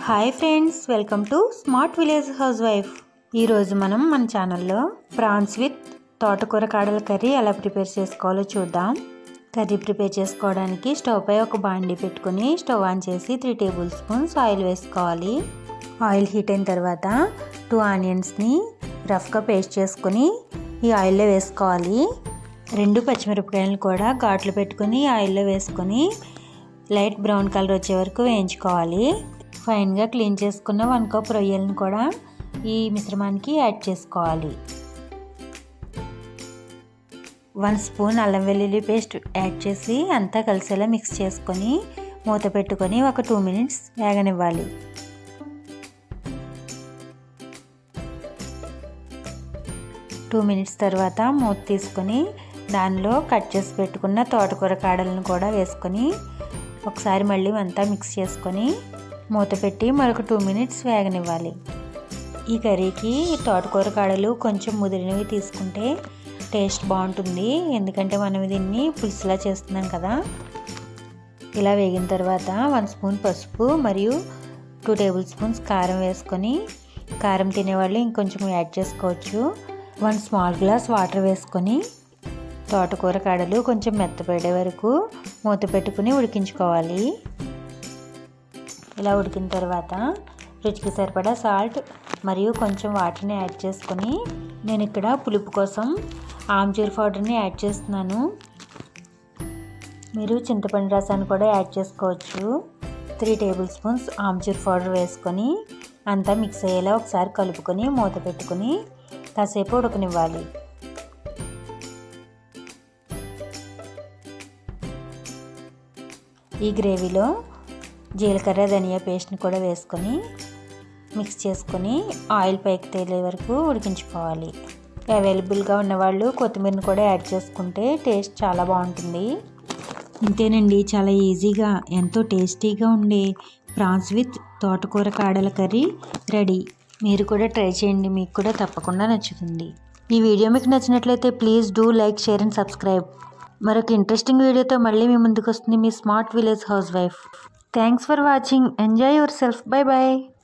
hi friends welcome to smart village housewife ఈరోజు మనం మన ఛానల్లో ప్రాన్స్ విత్ తోటకూర కాడల కర్రీ ఎలా ప్రిపేర్ చేసుకోవాలో చూద్దాం కర్రీ ప్రిపేర్ చేసుకోవడానికి స్టవ్ పై ఒక బాండి పెట్టుకుని స్టవ్ ఆన్ చేసి త్రీ టేబుల్ స్పూన్స్ ఆయిల్ వేసుకోవాలి ఆయిల్ హీట్ అయిన తర్వాత టూ ఆనియన్స్ని రఫ్గా పేస్ట్ చేసుకొని ఈ ఆయిల్లో వేసుకోవాలి రెండు పచ్చిమిరపకాయలను కూడా ఘాట్లు పెట్టుకొని ఆయిల్లో వేసుకొని లైట్ బ్రౌన్ కలర్ వచ్చే వరకు వేయించుకోవాలి ఫైన్గా క్లీన్ చేసుకున్న వన్ కప్ రొయ్యలను కూడా ఈ మిశ్రమానికి యాడ్ చేసుకోవాలి వన్ స్పూన్ అల్లం వెల్లుల్లి పేస్ట్ యాడ్ చేసి అంతా కలిసేలా మిక్స్ చేసుకొని మూత పెట్టుకొని ఒక టూ మినిట్స్ వేగనివ్వాలి టూ మినిట్స్ తర్వాత మూత తీసుకొని దానిలో కట్ చేసి పెట్టుకున్న తోటకూర కాడలను కూడా వేసుకొని ఒకసారి మళ్ళీ అంతా మిక్స్ చేసుకొని మూత పెట్టి మరొక టూ మినిట్స్ వేగనివ్వాలి ఈ కర్రీకి తోటకూర కాడలు కొంచెం ముదిరినవి తీసుకుంటే టేస్ట్ బాగుంటుంది ఎందుకంటే మనం దీన్ని పులుసులా చేస్తున్నాం కదా ఇలా వేగిన తర్వాత వన్ స్పూన్ పసుపు మరియు టూ టేబుల్ స్పూన్స్ కారం వేసుకొని కారం తినేవాళ్ళు ఇంకొంచెం యాడ్ చేసుకోవచ్చు వన్ స్మాల్ గ్లాస్ వాటర్ వేసుకొని తోటకూర కాడలు కొంచెం మెత్తపడే వరకు మూత పెట్టుకుని ఉడికించుకోవాలి ఇలా ఉడికిన తర్వాత రుచికి సరిపడా సాల్ట్ మరియు కొంచెం వాటర్ని యాడ్ చేసుకొని నేను ఇక్కడ పులుపు కోసం ఆమ్చూర్ పౌడర్ని యాడ్ చేస్తున్నాను మీరు చింతపండు రసాన్ని కూడా యాడ్ చేసుకోవచ్చు three tablespoons amchur powder వేసుకొని అంతా మిక్స్ అయ్యేలా ఒకసారి కలుపుకొని మూత పెట్టుకొని కాసేపు ఉడకనివ్వాలి ఈ గ్రేవీలో జీలకర్ర ధనియా పేస్ట్ని కూడా వేసుకొని మిక్స్ చేసుకొని ఆయిల్ పైకి తేలే వరకు ఉడికించుకోవాలి అవైలబుల్గా ఉన్నవాళ్ళు కొత్తిమీరని కూడా యాడ్ చేసుకుంటే టేస్ట్ చాలా బాగుంటుంది ఇంతేనండి చాలా ఈజీగా ఎంతో టేస్టీగా ఉండే ప్రాన్స్ విత్ తోటకూర కాడల కర్రీ రెడీ మీరు కూడా ట్రై చేయండి మీకు కూడా తప్పకుండా నచ్చుతుంది ఈ వీడియో మీకు నచ్చినట్లయితే please do like share and subscribe మరొక ఇంట్రెస్టింగ్ వీడియోతో మళ్ళీ మీ ముందుకు వస్తుంది మీ smart village housewife thanks for watching enjoy yourself bye bye